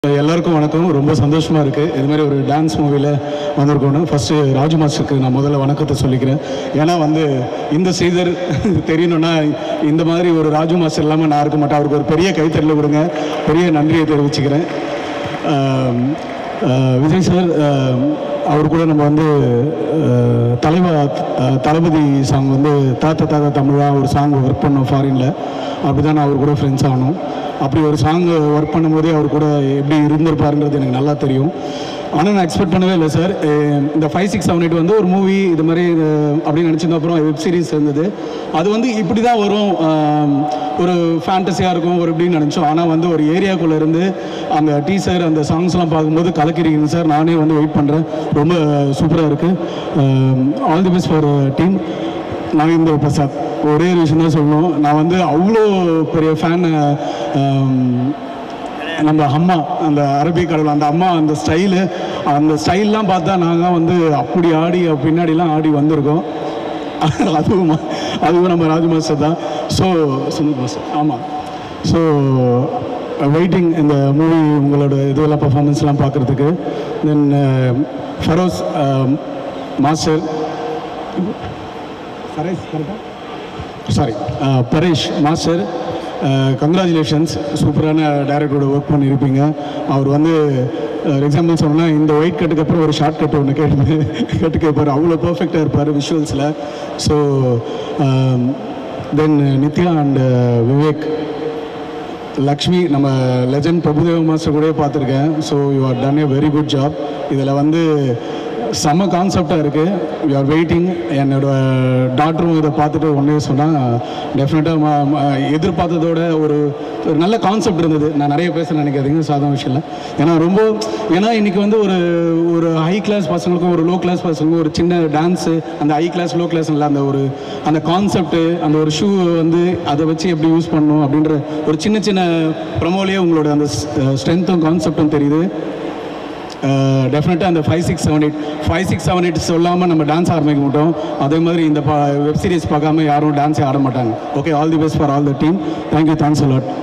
எல்லாருக்கும் வணக்கம் ரொம்ப சந்தோஷமாக இருக்குது இது மாதிரி ஒரு டான்ஸ் மூவியில் வந்திருக்கோம் ஃபஸ்ட்டு ராஜு மாஸ்டருக்கு நான் முதல்ல வணக்கத்தை சொல்லிக்கிறேன் ஏன்னா வந்து இந்த ஸ்ரீதர் தெரியணும்னா இந்த மாதிரி ஒரு ராஜு மாஸ்டர் இல்லாமல் நான் இருக்க மாட்டேன் அவருக்கு ஒரு பெரிய கைத்தறல கொடுங்க பெரிய நன்றியை தெரிவிச்சுக்கிறேன் ஆம், ஆஹ், விஜய் சார் ஆம், அவர் கூட நம்ம வந்து ஆஹ், தலைவா ஆஹ், தளபதி சாங் வந்து தாத்தா தாத்தா தமிழா ஒரு சாங் ஒர்க் பண்ணோம் ஃபாரினில் அப்படி தான் நான் அவர் கூட ஃப்ரெண்ட்ஸ் ஆகணும் அப்படி ஒரு சாங் ஒர்க் பண்ணும்போதே அவர் கூட எப்படி இருந்திருப்பாருன்றது எனக்கு நல்லா தெரியும் ஆனால் நான் எக்ஸ்பெக்ட் பண்ணவே இல்லை சார் இந்த ஃபைவ் சிக்ஸ் செவன் எயிட் வந்து ஒரு மூவி இது மாதிரி இது அப்படின்னு நினச்சிருந்த அப்புறம் வெப் சீரிஸ் இருந்தது அது வந்து இப்படி தான் வரும் ஆம், ஒரு ஃபேண்டஸியாக இருக்கும் ஒரு இப்படின்னு நினச்சோம் ஆனால் வந்து ஒரு ஏரியாக்குள்ளே இருந்து அந்த டீசர் அந்த சாங்ஸ்லாம் பார்க்கும்போது கலக்கிறீங்க சார் நானே வந்து வெயிட் பண்ணுறேன் ரொம்ப சூப்பராக இருக்குது all the best for team Navindra Prasad ஒரே ஒரு விஷயம் தான் சொல்லணும் நான் வந்து அவ்வளோ பெரிய ஃபேன் நம்ம அம்மா அந்த அரபிக் கடவுள் அந்த அம்மா அந்த ஸ்டைலு அந்த ஸ்டைல்லாம் பார்த்தா நாங்கள் வந்து அப்படி ஆடி பின்னாடிலாம் ஆடி வந்திருக்கோம் அதுவும் அதுவும் நம்ம ராஜு மாஸ்டர் தான் ஸோ சுனில் மாஸ்டர் ஆமாம் ஸோ வெயிட்டிங் இந்த மூவி உங்களோட இதுவெல்லாம் பர்ஃபார்மன்ஸ்லாம் பார்க்குறதுக்கு then Feroz master Paresh sorry Paresh master congratulations சூப்பரான டைரக்டரோட ஒர்க் பண்ணியிருப்பீங்க அவர் வந்து எக்ஸாம்பிள் சொன்னால் இந்த ஒயிட் கட்டுக்கு அப்புறம் ஒரு ஷார்ட் கட் ஒன்று கேட்டு கேட்டு கேட்பார் அவ்வளோ பர்ஃபெக்டாக இருப்பார் விஷுவல்ஸில் so then Nithya and Vivek Lakshmi நம்ம லெஜண்ட் பிரபுதேவ மாஸ்டர் கூட பார்த்துருக்கேன் so you are done a very good job இதில் வந்து செம்ம கான்செப்டாக இருக்குது யூ ஆர் வெயிட்டிங் என்னோட டாக்டரும் இதை பார்த்துட்டு ஒன்றே சொன்னால் டெஃபினட்டாக எதிர்பார்த்ததோட ஒரு ஒரு நல்ல கான்செப்ட் இருந்தது நான் நிறைய பேச நினைக்காதீங்க சாதாரண விஷயம் இல்லை ஏன்னா ரொம்ப ஏன்னா இன்றைக்கி வந்து ஒரு ஒரு ஹை கிளாஸ் பசங்களுக்கும் ஒரு லோ கிளாஸ் பசங்களுக்கும் ஒரு சின்ன டான்ஸு அந்த ஹை கிளாஸ் லோ கிளாஸ் இல்லை அந்த ஒரு அந்த கான்செப்ட்டு அந்த ஒரு ஷூ வந்து அதை வச்சு எப்படி யூஸ் பண்ணணும் அப்படின்ற ஒரு சின்ன சின்ன ப்ரமோலேயே உங்களோட அந்த ஸ்ட்ரென்த்தும் கான்செப்டும் தெரியுது டெஃபினட்டாக அந்த five six seven eight five six seven eight சொல்லாமல் நம்ம டான்ஸ் ஆரம்பிக்க மாட்டோம் அதே மாதிரி இந்த வெப் சீரிஸ் பார்க்காம யாரும் டான்ஸே ஆட மாட்டாங்க okay all the best for all the team thank you thanks allot